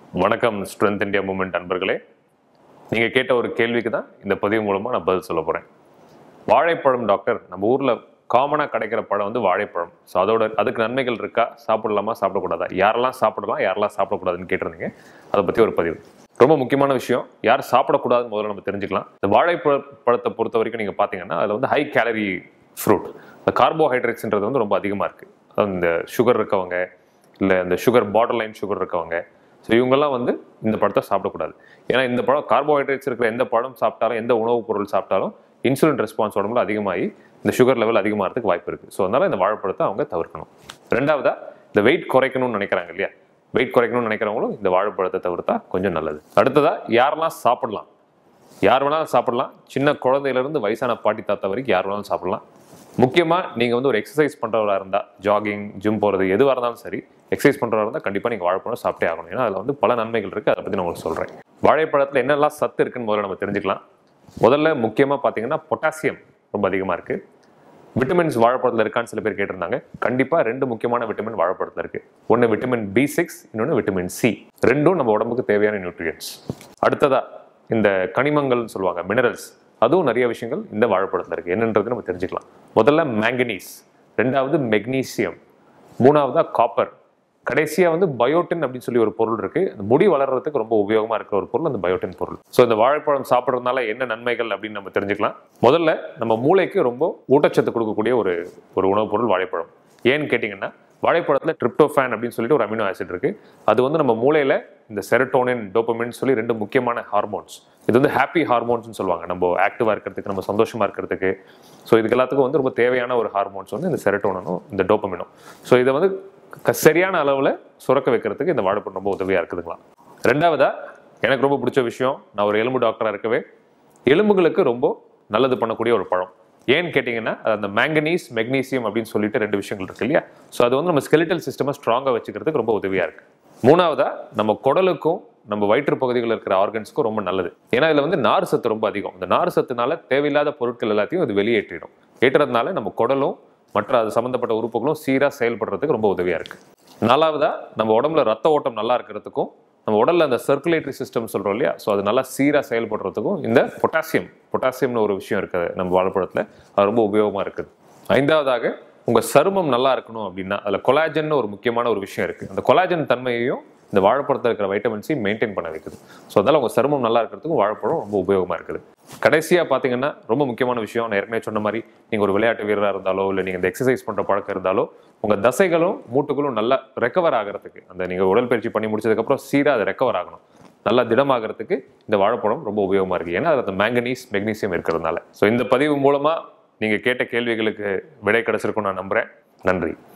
வணக்கம் strength India moment அன்பர்களே நீங்கள் கேட்ட ஒரு கேள்விக்கு தான் இந்த பதிவு மூலமாக நான் பதில் சொல்ல போகிறேன் வாழைப்பழம் டாக்டர் நம்ம ஊரில் காமனாக கிடைக்கிற பழம் வந்து வாழைப்பழம் ஸோ அதோட அதுக்கு நன்மைகள் இருக்கா சாப்பிடலாமா சாப்பிடக்கூடாதா யாரெல்லாம் சாப்பிடலாம் யாரெல்லாம் சாப்பிடக்கூடாதுன்னு கேட்டிருந்தீங்க அதை பற்றி ஒரு பதிவு ரொம்ப முக்கியமான விஷயம் யார் சாப்பிடக்கூடாதுன்னு முதல்ல நம்ம தெரிஞ்சுக்கலாம் இந்த வாழைப்பழ பழத்தை பொறுத்த வரைக்கும் நீங்கள் பார்த்தீங்கன்னா அதில் வந்து ஹை கேலரி ஃப்ரூட் இந்த கார்போஹைட்ரேட்ஸ்ன்றது வந்து ரொம்ப அதிகமாக இருக்குது அதாவது இந்த சுகர் இருக்கவங்க இல்லை இந்த சுகர் பார்டர் லைன் சுகர் இருக்கவங்க ஸோ இவங்கெல்லாம் வந்து இந்த பழத்தை சாப்பிடக்கூடாது ஏன்னா இந்த பழம் கார்போஹைட்ரேட்ஸ் இருக்கிற எந்த பழம் சாப்பிட்டாலும் எந்த உணவுப் பொருள் சாப்பிட்டாலும் இன்சுலின் ரெஸ்பான்ஸ் உடம்புல அதிகமாகி இந்த சுகர் லெவல் அதிகமாகிறதுக்கு வாய்ப்பு இருக்குது ஸோ அதனால் இந்த வாழைப்பழத்தை அவங்க தவிர்க்கணும் ரெண்டாவதா இந்த வெயிட் குறைக்கணும்னு நினைக்கிறாங்க இல்லையா வெயிட் குறைக்கணும்னு நினைக்கிறவங்களும் இந்த வாழைப்பழத்தை தவிர்த்தா கொஞ்சம் நல்லது அடுத்ததா யாரெல்லாம் சாப்பிடலாம் யார் வேணாலும் சாப்பிடலாம் சின்ன குழந்தையிலேருந்து வயசான பாட்டி தாத்தா வரைக்கும் யார் வேணாலும் சாப்பிடலாம் முக்கியமாக நீங்கள் வந்து ஒரு எக்ஸசைஸ் பண்ணுறவராக இருந்தால் ஜாகிங் ஜிம் போகிறது எதுவாக இருந்தாலும் சரி எக்ஸசைஸ் பண்ணுறவராக இருந்தால் கண்டிப்பாக நீங்கள் வாழைப்பழம் சாப்பிட்டே ஆகணும் ஏன்னா அதில் வந்து பல நன்மைகள் இருக்குது அதை பற்றி நான் உங்களுக்கு சொல்கிறேன் வாழைப்பழத்தில் என்னெல்லாம் சத்து இருக்குன்னு முதல்ல நம்ம தெரிஞ்சுக்கலாம் முதல்ல முக்கியமாக பார்த்தீங்கன்னா பொட்டாசியம் ரொம்ப அதிகமாக இருக்குது விட்டமின்ஸ் வாழைப்பழத்தில் இருக்கான்னு சில பேர் கேட்டிருந்தாங்க கண்டிப்பாக ரெண்டு முக்கியமான விட்டமின் வாழைப்பழத்தில் இருக்குது ஒன்று விட்டமின் பி சிக்ஸ் இன்னொன்று விட்டமின் சி ரெண்டும் நம்ம உடம்புக்கு தேவையான நியூட்ரியன்ஸ் அடுத்ததா இந்த கனிமங்கள்னு சொல்லுவாங்க மினரல்ஸ் அதுவும் நிறைய விஷயங்கள் இந்த வாழைப்பழத்தில் இருக்குது என்னன்றது நம்ம தெரிஞ்சுக்கலாம் முதல்ல மேங்கனீஸ் ரெண்டாவது மெக்னீசியம் மூணாவதா காப்பர் கடைசியாக வந்து பயோட்டின் அப்படின்னு சொல்லி ஒரு பொருள் இருக்கு அந்த முடி வளர்றதுக்கு ரொம்ப உபயோகமா இருக்கிற ஒரு பொருள் அந்த பயோட்டின் பொருள் ஸோ இந்த வாழைப்பழம் சாப்பிட்றதுனால என்ன நன்மைகள் அப்படின்னு நம்ம தெரிஞ்சுக்கலாம் முதல்ல நம்ம மூளைக்கு ரொம்ப ஊட்டச்சத்து கொடுக்கக்கூடிய ஒரு ஒரு உணவுப் பொருள் வாழைப்பழம் ஏன்னு கேட்டிங்கன்னா வாழைப்பழத்தில் ட்ரிப்டோஃபேன் அப்படின்னு சொல்லிட்டு ஒரு அமினோ ஆசிட் இருக்கு அது வந்து நம்ம மூளையில இந்த செரட்டோனின் டோப்பமின் சொல்லி ரெண்டு முக்கியமான ஹார்மோன்ஸ் இது வந்து ஹாப்பி ஹார்மோன்ஸ்னு சொல்லுவாங்க நம்ம ஆக்டிவாக இருக்கிறதுக்கு நம்ம சந்தோஷமா இருக்கிறதுக்கு ஸோ இதுக்கு எல்லாத்துக்கும் வந்து ரொம்ப தேவையான ஒரு ஹார்மோன்ஸ் வந்து இந்த செரட்டோனனும் இந்த டோப்பமினும் ஸோ இதை வந்து க- சரியான அளவில் சுரக்க வைக்கிறதுக்கு இந்த வாழைப்பழம் ரொம்ப உதவியாக இருக்குதுங்களா ரெண்டாவதா எனக்கு ரொம்ப பிடிச்ச விஷயம் நான் ஒரு எலும்பு டாக்டராக இருக்கவே எலும்புகளுக்கு ரொம்ப நல்லது பண்ணக்கூடிய ஒரு பழம் ஏன்னு கேட்டிங்கன்னா அது அந்த மேங்கனீஸ் மெக்னீசியம் அப்படின்னு சொல்லிட்டு ரெண்டு விஷயங்கள் இருக்கு இல்லையா ஸோ அது வந்து நம்ம ஸ்கெலிட்டல் சிஸ்டமை ஸ்ட்ராங்காக வச்சுக்கிறதுக்கு ரொம்ப உதவியாக இருக்கு மூணாவதா நம்ம குடலுக்கும் நம்ம வயிற்று பகுதிகளில் இருக்கிற ஆர்கன்ஸ்க்கும் ரொம்ப நல்லது ஏன்னா இதில் வந்து நார் சத்து ரொம்ப அதிகம் இந்த நார் சத்துனால தேவையில்லாத பொருட்கள் எல்லாத்தையும் இது வெளியேற்றிடும் ஏற்றுறதுனால நம்ம குடலும் மற்ற அது சம்மந்தப்பட்ட உறுப்புகளும் சீராக செயல்படுறதுக்கு ரொம்ப உதவியாக இருக்கு நாலாவதா நம்ம உடம்புல ரத்த ஓட்டம் நல்லா இருக்கிறதுக்கும் நம்ம உடல்ல அந்த சர்க்குலேட்டரி சிஸ்டம் சொல்றோம் இல்லையா ஸோ அது நல்லா சீராக செயல்படுறதுக்கும் இந்த பொட்டாசியம் பொட்டாசியம்னு ஒரு விஷயம் இருக்குது நம்ம வாழைப்பழத்தில் அது ரொம்ப உபயோகமாக இருக்குது ஐந்தாவதாக உங்கள் சருமம் நல்லா இருக்கணும் அப்படின்னா அதில் கொலாஜன் ஒரு முக்கியமான ஒரு விஷயம் இருக்குது அந்த கொலாஜன் தன்மையையும் இந்த வாழைப்பழத்தில் இருக்கிற வைட்டமின் சி மெயின்டைன் பண்ண வைக்குது ஸோ அதனால் உங்கள் சருமம் நல்லா இருக்கிறதுக்கும் வாழைப்பழம் ரொம்ப உபயோகமாக இருக்குது கடைசியாக பார்த்தீங்கன்னா ரொம்ப முக்கியமான விஷயம் நான் ஏற்கனவே சொன்ன மாதிரி நீங்கள் ஒரு விளையாட்டு வீரராக இருந்தாலோ இல்லை நீங்கள் இந்த எக்ஸசைஸ் பண்ணுற பழக்கம் இருந்தாலோ உங்கள் தசைகளும் மூட்டுகளும் நல்லா ரெக்கவர் ஆகிறதுக்கு அந்த நீங்கள் உடற்பயிற்சி பண்ணி முடிச்சதுக்கப்புறம் சீராக அது ரெக்கவர் ஆகணும் நல்லா திடமாகறதுக்கு இந்த வாழைப்பழம் ரொம்ப உபயோகமாக இருக்குது ஏன்னா அதில் அந்த மேங்கனீஸ் மெக்னீசியம் இருக்கிறதுனால ஸோ இந்த பதிவு மூலமாக நீங்கள் கேட்ட கேள்விகளுக்கு விடை கிடைச்சிருக்கும் நான் நம்புகிறேன் நன்றி